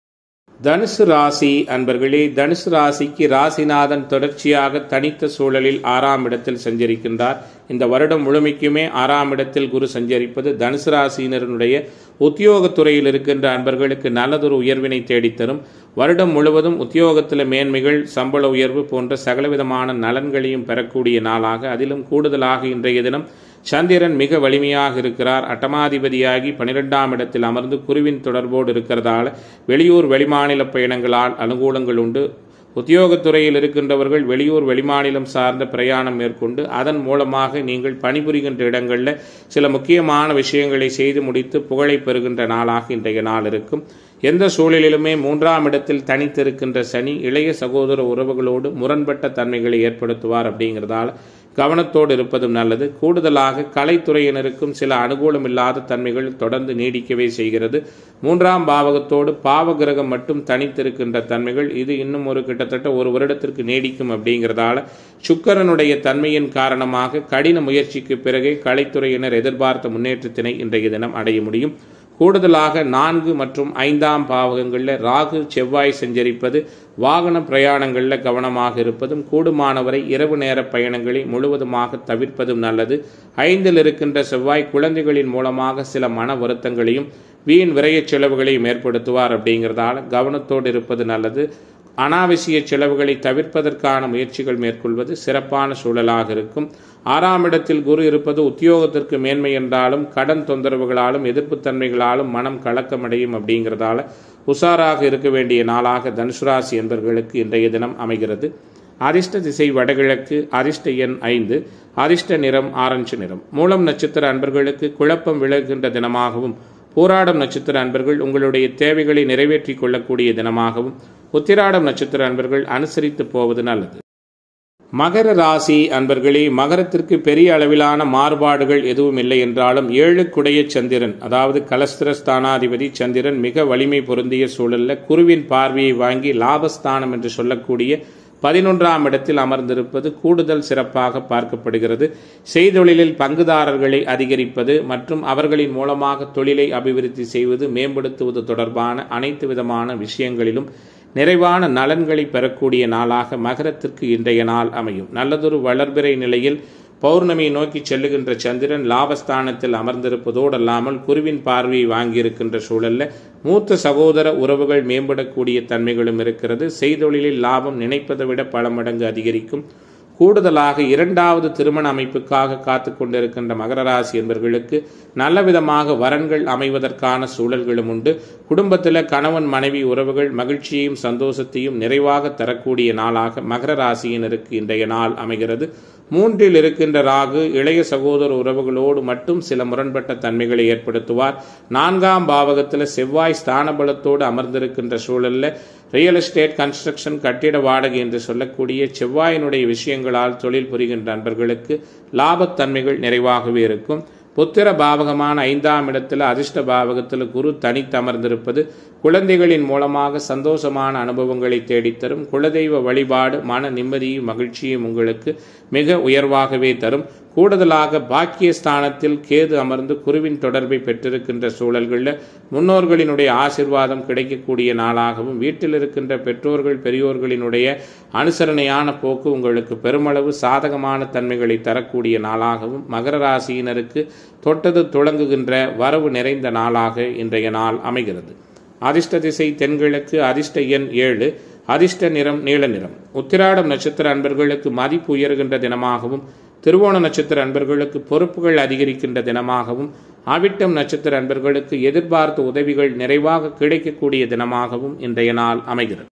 தனுசு ராசி அன்பர்களே தனுசு ராசிக்கு ராசிநாதன் தொடர்ச்சியாக தனித்த சூழலில் ஆறாம் இடத்தில் சஞ்சரிக்கின்றார் இந்த வருடம் முழுமைக்குமே ஆறாம் இடத்தில் குரு சஞ்சரிப்பது தனுசு ராசியினருடைய உத்தியோகத்துறையில் இருக்கின்ற அன்பர்களுக்கு நல்லதொரு உயர்வினை தேடித்தரும் வருடம் முழுவதும் உத்தியோகத்தில் மேன்மைகள் சம்பள உயர்வு போன்ற சகலவிதமான நலன்களையும் பெறக்கூடிய நாளாக அதிலும் கூடுதலாக இன்றைய தினம் சந்திரன் மிக வலிமையாக இருக்கிறார் அட்டமாதிபதியாகி பனிரெண்டாம் இடத்தில் அமர்ந்து குருவின் தொடர்போடு இருக்கிறதால வெளியூர் வெளிமாநில பயணங்களால் அனுகூலங்கள் உண்டு உத்தியோகத்துறையில் இருக்கின்றவர்கள் வெளியூர் வெளிமாநிலம் சார்ந்த பிரயாணம் மேற்கொண்டு அதன் மூலமாக நீங்கள் பணிபுரிகின்ற இடங்களில் சில முக்கியமான விஷயங்களை செய்து முடித்து புகழை பெறுகின்ற நாளாக இன்றைய நாள் இருக்கும் எந்த சூழலிலுமே மூன்றாம் இடத்தில் தனித்திருக்கின்ற சனி இளைய சகோதர உறவுகளோடு முரண்பட்ட தன்மைகளை ஏற்படுத்துவார் அப்படிங்கிறதால கவனத்தோடு இருப்பதும் நல்லது கூடுதலாக கலைத்துறையினருக்கும் சில அனுகூலம் இல்லாத தன்மைகள் தொடர்ந்து நீடிக்கவே செய்கிறது மூன்றாம் பாவகத்தோடு பாவகிரகம் மட்டும் தனித்திருக்கின்ற தன்மைகள் இது இன்னும் ஒரு கிட்டத்தட்ட ஒரு வருடத்திற்கு நீடிக்கும் அப்படிங்கிறதால சுக்கரனுடைய தன்மையின் காரணமாக கடின முயற்சிக்கு பிறகே கலைத்துறையினர் எதிர்பார்த்த முன்னேற்றத்தினை இன்றைய தினம் அடைய முடியும் கூடுதலாக நான்கு மற்றும் ஐந்தாம் பாவகங்களில் ராகு செவ்வாய் சஞ்சரிப்பது வாகன பிரயாணங்களில் கவனமாக இருப்பதும் கூடுமானவரை இரவு நேர பயணங்களை முழுவதுமாக தவிர்ப்பதும் நல்லது ஐந்தில் இருக்கின்ற செவ்வாய் குழந்தைகளின் மூலமாக சில மன வருத்தங்களையும் வீண் விரய செலவுகளையும் ஏற்படுத்துவார் அப்படிங்கிறதால கவனத்தோடு இருப்பது நல்லது அனாவசிய செலவுகளை தவிர்ப்பதற்கான முயற்சிகள் மேற்கொள்வது சிறப்பான சூழலாக இருக்கும் ஆறாம் இடத்தில் குரு இருப்பது உத்தியோகத்திற்கு மேன்மை என்றாலும் கடன் தொந்தரவுகளாலும் எதிர்ப்புத்தன்மைகளாலும் மனம் கலக்கமடையும் அப்படிங்கிறதால உஷாராக இருக்க வேண்டிய நாளாக தனுசுராசி என்பவர்களுக்கு இன்றைய தினம் அமைகிறது அதிர்ஷ்ட திசை வடகிழக்கு அதிர்ஷ்ட எண் ஐந்து அதிர்ஷ்ட நிறம் ஆரஞ்சு நிறம் மூலம் நட்சத்திர அன்பர்களுக்கு குழப்பம் விலகுகின்ற தினமாகவும் பூராடம் நட்சத்திர அன்பர்கள் உங்களுடைய தேவைகளை நிறைவேற்றிக் கொள்ளக்கூடிய தினமாகவும் உத்திராடம் நட்சத்திர அன்பர்கள் அனுசரித்து போவது நல்லது மகர ராசி அன்பர்களே மகரத்திற்கு பெரிய அளவிலான மாறுபாடுகள் எதுவும் இல்லை என்றாலும் ஏழுக்குடைய சந்திரன் அதாவது கலஸ்திர ஸ்தானாதிபதி சந்திரன் மிக வலிமை பொருந்திய சூழல்ல குருவின் பார்வையை வாங்கி லாபஸ்தானம் என்று சொல்லக்கூடிய பதினொன்றாம் இடத்தில் அமர்ந்திருப்பது கூடுதல் சிறப்பாக பார்க்கப்படுகிறது செய்தொழிலில் பங்குதாரர்களை அதிகரிப்பது மற்றும் அவர்களின் மூலமாக தொழிலை அபிவிருத்தி செய்வது மேம்படுத்துவது தொடர்பான அனைத்து விதமான விஷயங்களிலும் நிறைவான நலன்களை பெறக்கூடிய நாளாக மகரத்திற்கு இன்றைய நாள் அமையும் நல்லதொரு வளர்பிறை நிலையில் பௌர்ணமியை நோக்கி செல்லுகின்ற சந்திரன் லாபஸ்தானத்தில் அமர்ந்திருப்பதோடு அல்லாமல் குருவின் பார்வையை வாங்கியிருக்கின்ற சூழல்ல மூத்த சகோதர உறவுகள் மேம்படக்கூடிய தன்மைகளும் இருக்கிறது செய்தொழிலில் லாபம் நினைப்பதை விட பல மடங்கு அதிகரிக்கும் கூடுதலாக இரண்டாவது திருமண அமைப்புக்காக காத்து கொண்டிருக்கின்ற மகர ராசி என்பவர்களுக்கு நல்ல விதமாக வரன்கள் அமைவதற்கான சூழல்களும் உண்டு குடும்பத்தில் கணவன் மனைவி உறவுகள் மகிழ்ச்சியையும் சந்தோஷத்தையும் நிறைவாக தரக்கூடிய நாளாக மகர ராசியினருக்கு இன்றைய நாள் அமைகிறது மூன்றில் இருக்கின்ற ராகு இளைய சகோதர உறவுகளோடு மட்டும் சில முரண்பட்ட தன்மைகளை ஏற்படுத்துவார் நான்காம் பாவகத்தில் செவ்வாய் ஸ்தான பலத்தோடு அமர்ந்திருக்கின்ற சூழல்ல ரியல் எஸ்டேட் கன்ஸ்ட்ரக்ஷன் கட்டிட வாடகை என்று சொல்லக்கூடிய செவ்வாயினுடைய விஷயங்களால் தொழில் புரிகின்ற நண்பர்களுக்கு லாபத்தன்மைகள் நிறைவாகவே இருக்கும் புத்திர பாவகமான ஐந்தாம் இடத்தில் அதிர்ஷ்ட பாவகத்தில் குரு தனித்தமர்ந்திருப்பது குழந்தைகளின் மூலமாக சந்தோஷமான அனுபவங்களை தேடித்தரும் குலதெய்வ வழிபாடு மன நிம்மதியும் மகிழ்ச்சியும் உங்களுக்கு மிக உயர்வாகவே தரும் கூடுதலாக பாக்கிய ஸ்தானத்தில் கேது அமர்ந்து குருவின் தொடர்பை பெற்றிருக்கின்ற சூழல்களில் முன்னோர்களினுடைய ஆசிர்வாதம் கிடைக்கக்கூடிய நாளாகவும் வீட்டில் இருக்கின்ற பெற்றோர்கள் பெரியோர்களினுடைய அனுசரணையான போக்கு உங்களுக்கு பெருமளவு சாதகமான தன்மைகளை தரக்கூடிய நாளாகவும் மகர ராசியினருக்கு தொட்டது துளங்குகின்ற வரவு நிறைந்த நாளாக இன்றைய நாள் அமைகிறது அதிர்ஷ்ட திசை தென்கிழக்கு அதிர்ஷ்ட எண் ஏழு அதிர்ஷ்ட நிறம் நீல நிறம் உத்திராடம் நட்சத்திர அன்பர்களுக்கு மதிப்பு உயர்கின்ற தினமாகவும் திருவோண நட்சத்திர அன்பர்களுக்கு பொறுப்புகள் அதிகரிக்கின்ற தினமாகவும் ஆவிட்டம் நட்சத்திர அன்பர்களுக்கு எதிர்பார்த்த உதவிகள் நிறைவாக கிடைக்கக்கூடிய தினமாகவும் இன்றைய நாள் அமைகிறது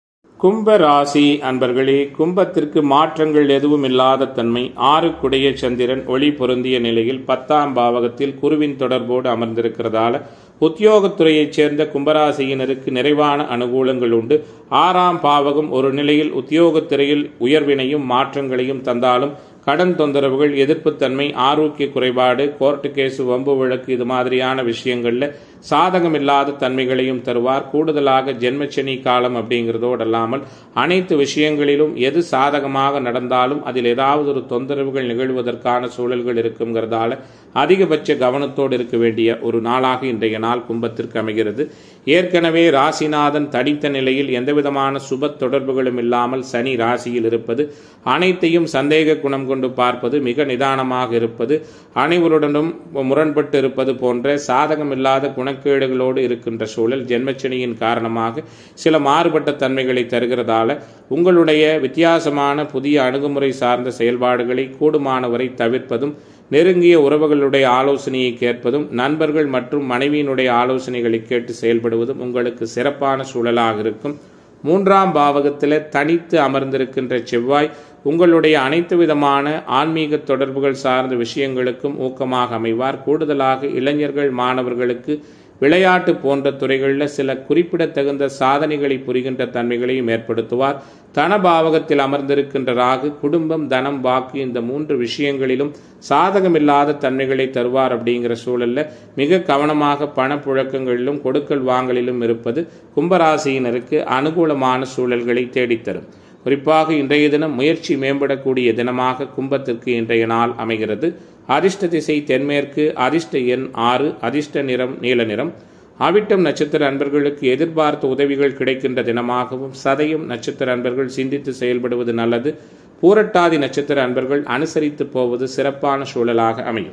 கும்ப ராசி அன்பர்களே கும்பத்திற்கு மாற்றங்கள் எதுவும் இல்லாத தன்மை ஆறுக்குடைய சந்திரன் ஒளி பொருந்திய நிலையில் பத்தாம் பாவகத்தில் குருவின் தொடர்போடு அமர்ந்திருக்கிறதால உத்தியோகத்துறையைச் சேர்ந்த கும்பராசியினருக்கு நிறைவான அனுகூலங்கள் உண்டு ஆறாம் பாவகம் ஒரு நிலையில் உத்தியோகத்துறையில் உயர்வினையும் மாற்றங்களையும் தந்தாலும் கடன் தொந்தரவுகள் எதிர்ப்புத்தன்மை ஆரோக்கிய குறைபாடு கோர்ட்டு கேசு வம்பு வழக்கு இது மாதிரியான விஷயங்கள்ல சாதகமில்லாத தன்மைகளையும் தருவார் கூடுதலாக ஜென்மச்சனி காலம் அப்படிங்கிறதோடு அல்லாமல் அனைத்து விஷயங்களிலும் எது சாதகமாக நடந்தாலும் அதில் ஏதாவது ஒரு தொந்தரவுகள் நிகழ்வதற்கான சூழல்கள் இருக்குங்கிறதால அதிகபட்ச கவனத்தோடு இருக்க வேண்டிய ஒரு நாளாக இன்றைய நாள் கும்பத்திற்கு அமைகிறது ஏற்கனவே ராசிநாதன் தடித்த நிலையில் எந்தவிதமான சுப தொடர்புகளும் இல்லாமல் சனி ராசியில் இருப்பது அனைத்தையும் சந்தேக குணம் கொண்டு பார்ப்பது மிக நிதானமாக இருப்பது அனைவருடனும் முரண்பட்டு இருப்பது போன்ற சாதகமில்லாத குணக்கேடுகளோடு இருக்கின்ற சூழல் ஜென்மச்சனியின் காரணமாக சில மாறுபட்ட தன்மைகளை தருகிறதால உங்களுடைய வித்தியாசமான புதிய அணுகுமுறை சார்ந்த செயல்பாடுகளை கூடுமானவரை தவிர்ப்பதும் நெருங்கிய உறவுகளுடைய ஆலோசனையை கேட்பதும் நண்பர்கள் மற்றும் மனைவியினுடைய ஆலோசனைகளை கேட்டு செயல்படுவதும் உங்களுக்கு சிறப்பான சூழலாக இருக்கும் மூன்றாம் பாவகத்தில் தனித்து அமர்ந்திருக்கின்ற செவ்வாய் உங்களுடைய அனைத்து விதமான ஆன்மீக தொடர்புகள் சார்ந்த விஷயங்களுக்கும் ஊக்கமாக அமைவார் கூடுதலாக இளைஞர்கள் மாணவர்களுக்கு விளையாட்டு போன்ற துறைகளில் சில குறிப்பிடத்தகுந்த சாதனைகளை புரிகின்ற தன்மைகளையும் ஏற்படுத்துவார் தனபாவகத்தில் அமர்ந்திருக்கின்ற ராகு குடும்பம் தனம் வாக்கு இந்த மூன்று விஷயங்களிலும் சாதகமில்லாத தன்மைகளை தருவார் அப்படிங்கிற சூழல்ல மிக கவனமாக பணப்புழக்கங்களிலும் கொடுக்கல் வாங்கலிலும் இருப்பது கும்பராசியினருக்கு அனுகூலமான சூழல்களை தேடித்தரும் குறிப்பாக இன்றைய தினம் முயற்சி மேம்படக்கூடிய தினமாக கும்பத்திற்கு இன்றைய நாள் அமைகிறது அதிர்ஷ்ட திசை தென்மேற்கு அதிர்ஷ்ட எண் ஆறு அதிர்ஷ்ட நிறம் நீல நிறம் அவிட்டம் நட்சத்திர அன்பர்களுக்கு எதிர்பார்த்த உதவிகள் கிடைக்கின்ற தினமாகவும் சதயம் நட்சத்திர அன்பர்கள் சிந்தித்து செயல்படுவது நல்லது பூரட்டாதி நட்சத்திர அன்பர்கள் அனுசரித்து போவது சிறப்பான சூழலாக அமையும்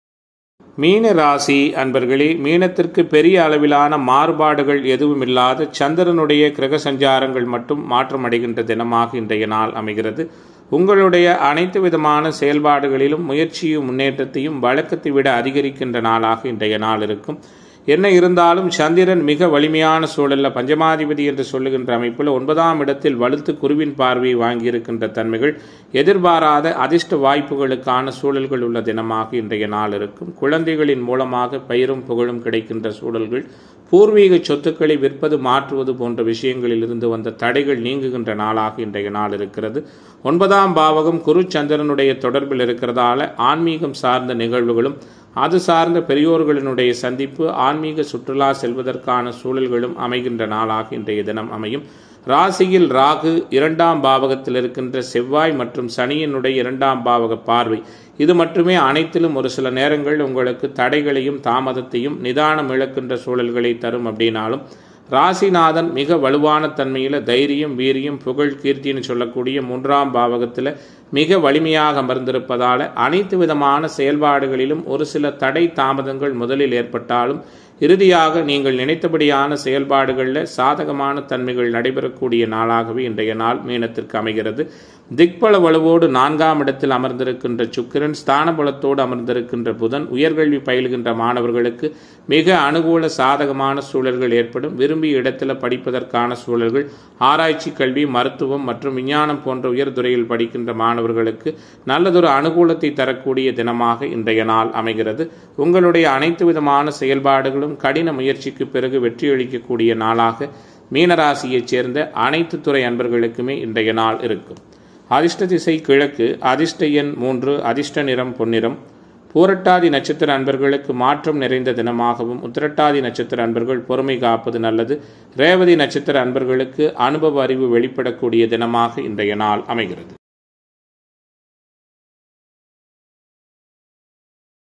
மீன ராசி அன்பர்களே மீனத்திற்கு பெரிய அளவிலான மாறுபாடுகள் எதுவும் இல்லாத சந்திரனுடைய கிரக சஞ்சாரங்கள் மட்டும் மாற்றமடைகின்ற தினமாக இன்றைய நாள் அமைகிறது உங்களுடைய அனைத்து விதமான செயல்பாடுகளிலும் முயற்சியும் முன்னேற்றத்தையும் வழக்கத்தை விட அதிகரிக்கின்ற நாளாக இன்றைய நாள் இருக்கும் என்ன இருந்தாலும் சந்திரன் மிக வலிமையான சூழல்ல பஞ்சமாதிபதி என்று சொல்லுகின்ற அமைப்பில் ஒன்பதாம் இடத்தில் வலுத்து குருவின் பார்வையை வாங்கியிருக்கின்ற தன்மைகள் எதிர்பாராத அதிர்ஷ்ட வாய்ப்புகளுக்கான சூழல்கள் உள்ள தினமாக இன்றைய நாள் இருக்கும் குழந்தைகளின் மூலமாக பயிரும் புகழும் கிடைக்கின்ற சூழல்கள் பூர்வீக சொத்துக்களை விற்பது மாற்றுவது போன்ற விஷயங்களில் இருந்து வந்த தடைகள் நீங்குகின்ற நாளாக இன்றைய நாள் இருக்கிறது ஒன்பதாம் பாவகம் குரு சந்திரனுடைய தொடர்பில் இருக்கிறதால ஆன்மீகம் சார்ந்த நிகழ்வுகளும் அது சார்ந்த பெரியோர்களினுடைய சந்திப்பு ஆன்மீக சுற்றுலா செல்வதற்கான சூழல்களும் அமைகின்ற நாளாக இன்றைய தினம் அமையும் ராசியில் ராகு இரண்டாம் பாவகத்தில் இருக்கின்ற செவ்வாய் மற்றும் சனியினுடைய இரண்டாம் பாவக பார்வை இது மட்டுமே அனைத்திலும் ஒரு சில நேரங்கள் உங்களுக்கு தடைகளையும் தாமதத்தையும் நிதானம் இழக்கின்ற சூழல்களை தரும் அப்படின்னாலும் ராசிநாதன் மிக வலுவான தன்மையில் தைரியம் வீரியம் புகழ் கீர்த்தின்னு சொல்லக்கூடிய மூன்றாம் பாவகத்தில் மிக வலிமையாக அமர்ந்திருப்பதால் அனைத்து விதமான செயல்பாடுகளிலும் ஒரு சில தடை தாமதங்கள் முதலில் ஏற்பட்டாலும் இறுதியாக நீங்கள் நினைத்தபடியான செயல்பாடுகளில் சாதகமான தன்மைகள் நடைபெறக்கூடிய நாளாகவே இன்றைய நாள் மீனத்திற்கு அமைகிறது திக்பல வலுவோடு நான்காம் இடத்தில் அமர்ந்திருக்கின்ற சுக்கிரன் ஸ்தான பலத்தோடு அமர்ந்திருக்கின்ற புதன் உயர்கல்வி பயில்கின்ற மாணவர்களுக்கு மிக அனுகூல சாதகமான சூழல்கள் ஏற்படும் விரும்பிய இடத்துல படிப்பதற்கான சூழல்கள் ஆராய்ச்சி கல்வி மருத்துவம் மற்றும் விஞ்ஞானம் போன்ற உயர்துறையில் படிக்கின்ற மாணவர்களுக்கு நல்லதொரு அனுகூலத்தை தரக்கூடிய தினமாக இன்றைய நாள் அமைகிறது உங்களுடைய அனைத்து விதமான செயல்பாடுகளும் கடின முயற்சிக்கு பிறகு வெற்றியளிக்கக்கூடிய நாளாக மீனராசியைச் சேர்ந்த அனைத்து துறை அன்பர்களுக்குமே இன்றைய நாள் இருக்கும் அதிர்ஷ்ட திசை கிழக்கு அதிர்ஷ்ட எண் மூன்று அதிர்ஷ்ட நிறம் பொன்னிறம் பூரட்டாதி நட்சத்திர அன்பர்களுக்கு மாற்றம் நிறைந்த தினமாகவும் உத்திரட்டாதி நட்சத்திர அன்பர்கள் பொறுமை காப்பது நல்லது ரேவதி நட்சத்திர அன்பர்களுக்கு அனுபவ அறிவு வெளிப்படக்கூடிய தினமாக இன்றைய நாள் அமைகிறது